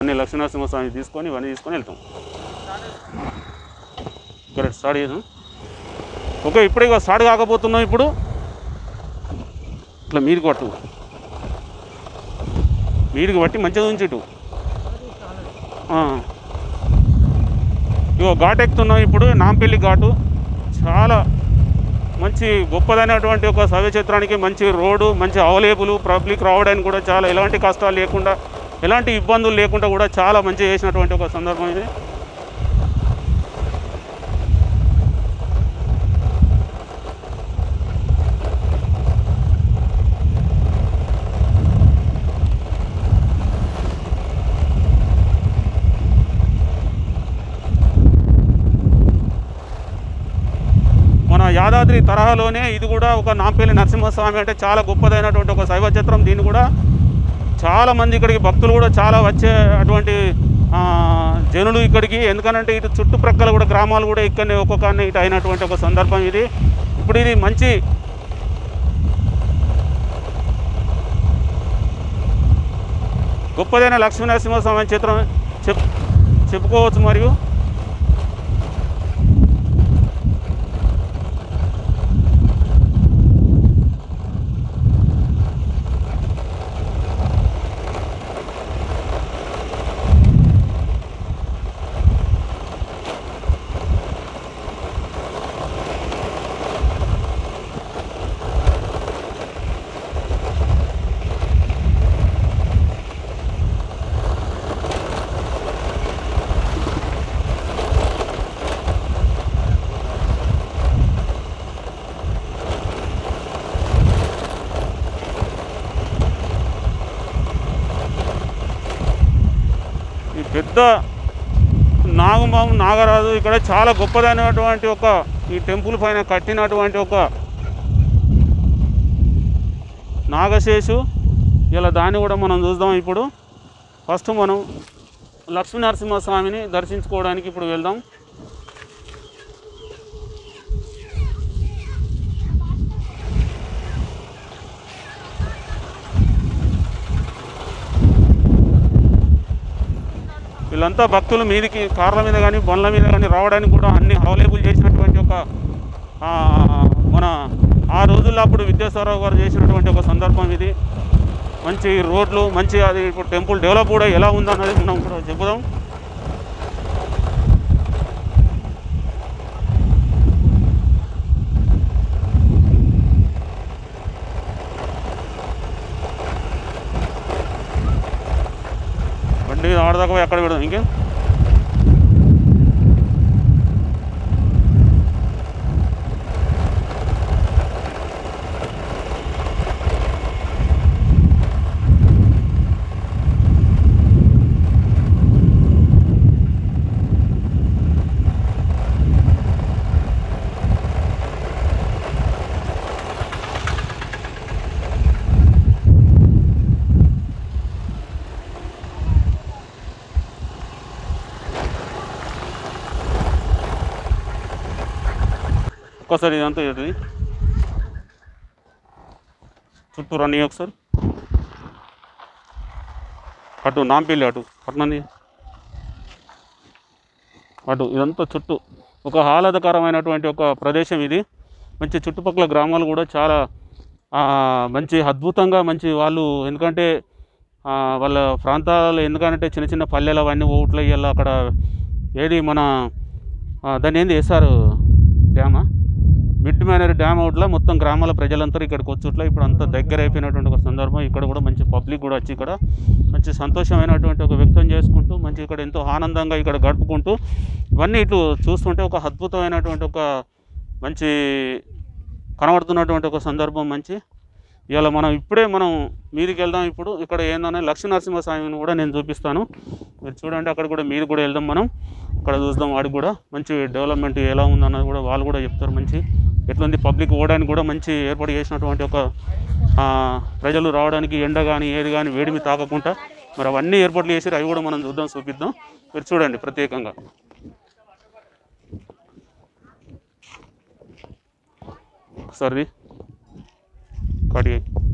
అన్ని లక్ష్మీనరసింహస్వామి తీసుకొని ఇవన్నీ తీసుకొని వెళ్తాం ఇక్కడ స్టార్ట్ చేసాం ఓకే ఇప్పుడు ఇక స్టార్ట్ కాకపోతున్నాం ఇప్పుడు ఇట్లా మీరు కొట్టు మీదికి బట్టి మంచిగా ఉంచి ఇటు ఆ. ఇగో ఘాట్ ఎక్కుతున్నాం ఇప్పుడు నాంపల్లి ఘాటు చాలా మంచి గొప్పదైనటువంటి ఒక శైవ చిత్రానికి మంచి రోడ్డు మంచి అవైలబుల్ పబ్లిక్ రావడానికి కూడా చాలా ఎలాంటి కష్టాలు లేకుండా ఎలాంటి ఇబ్బందులు లేకుండా కూడా చాలా మంచిగా చేసినటువంటి ఒక సందర్భం ఇది మన యాదాద్రి తరహాలోనే ఇది కూడా ఒక నాంపల్లి నరసింహస్వామి అంటే చాలా గొప్పదైనటువంటి ఒక శైవ చిత్రం దీన్ని కూడా చాలా మంది ఇక్కడికి భక్తులు కూడా చాలా వచ్చే అటువంటి ఆ, జనులు ఇక్కడికి ఎందుకనంటే ఇటు చుట్టుప్రక్కల కూడా గ్రామాలు కూడా ఇక్కడనే ఒక్కొక్క ఇటు అయినటువంటి ఒక సందర్భం ఇది ఇప్పుడు ఇది మంచి గొప్పదైన లక్ష్మీ నరసింహస్వామి చిత్రం చెప్ చెప్పుకోవచ్చు మరియు ఈ పెద్ద నాగమాము నాగరాజు ఇక్కడ చాలా గొప్పదైనటువంటి ఒక ఈ టెంపుల్ పైన కట్టినటువంటి ఒక నాగశేషు ఇలా దాన్ని కూడా మనం చూద్దాం ఇప్పుడు ఫస్ట్ మనం లక్ష్మీ నరసింహస్వామిని దర్శించుకోవడానికి ఇప్పుడు వెళ్దాం వీళ్ళంతా భక్తులు మీదికి కార్ల మీద కానీ బండ్ల మీద కానీ రావడానికి కూడా అన్ని అవైలబుల్ చేసినటువంటి ఒక ఆ, మన ఆ రోజుల్లో అప్పుడు విద్యాసారావు గారు చేసినటువంటి ఒక సందర్భం ఇది మంచి రోడ్లు మంచి అది ఇప్పుడు టెంపుల్ డెవలప్ కూడా ఎలా ఉందన్నది మనం కూడా చెప్పుదాం బండి ఆడదాకా పోయి అక్కడ పెడదాం ఇంకే ఒక్కసారి ఇదంతా ఇది చుట్టూ రన్ అయ్యి ఒకసారి అటు నాంపల్లి అటు పట్నంది అటు ఇదంతా చుట్టూ ఒక ఆహ్లాదకరమైనటువంటి ఒక ప్రదేశం ఇది మంచి చుట్టుపక్కల గ్రామాలు కూడా చాలా ఆ, మంచి అద్భుతంగా మంచి వాళ్ళు ఎందుకంటే ఆ, వాళ్ళ ప్రాంతాలు ఎందుకంటే చిన్న చిన్న పల్లెలు అవన్నీ ఓట్లు అయ్యేలా అక్కడ ఏది మన ఆ, దాన్ని ఏంది వేస్తారు డ్యామా మిడ్ మేనర్ డ్యామ్ అవుట్లో మొత్తం గ్రామాల ప్రజలంతా ఇక్కడికి వచ్చుట్లా ఇప్పుడు అంతా దగ్గర అయిపోయినటువంటి ఒక సందర్భం ఇక్కడ కూడా మంచి పబ్లిక్ కూడా వచ్చి ఇక్కడ మంచి సంతోషమైనటువంటి ఒక వ్యక్తం చేసుకుంటూ మంచి ఇక్కడ ఎంతో ఆనందంగా ఇక్కడ గడుపుకుంటూ ఇవన్నీ ఇటు చూస్తుంటే ఒక అద్భుతమైనటువంటి ఒక మంచి కనబడుతున్నటువంటి ఒక సందర్భం మంచి ఇవాళ మనం ఇప్పుడే మనం మీదికి వెళ్దాం ఇప్పుడు ఇక్కడ ఏందనే లక్ష్మీ నరసింహస్వామిని కూడా నేను చూపిస్తాను మీరు చూడండి అక్కడ కూడా మీరు కూడా వెళ్దాం మనం అక్కడ చూద్దాం వాడికి కూడా మంచి డెవలప్మెంట్ ఎలా ఉందన్నది కూడా వాళ్ళు కూడా చెప్తారు మంచి ఎట్లుంది పబ్లిక్ పోవడానికి కూడా మంచి ఏర్పాటు చేసినటువంటి ఒక ఆ, ప్రజలు రావడానికి ఎండ కానీ ఏది కానీ వేడిమి తాకకుండా మరి అవన్నీ ఏర్పాట్లు చేసి అవి కూడా మనం చూద్దాం చూపిద్దాం మీరు చూడండి ప్రత్యేకంగా ఒకసారి కడి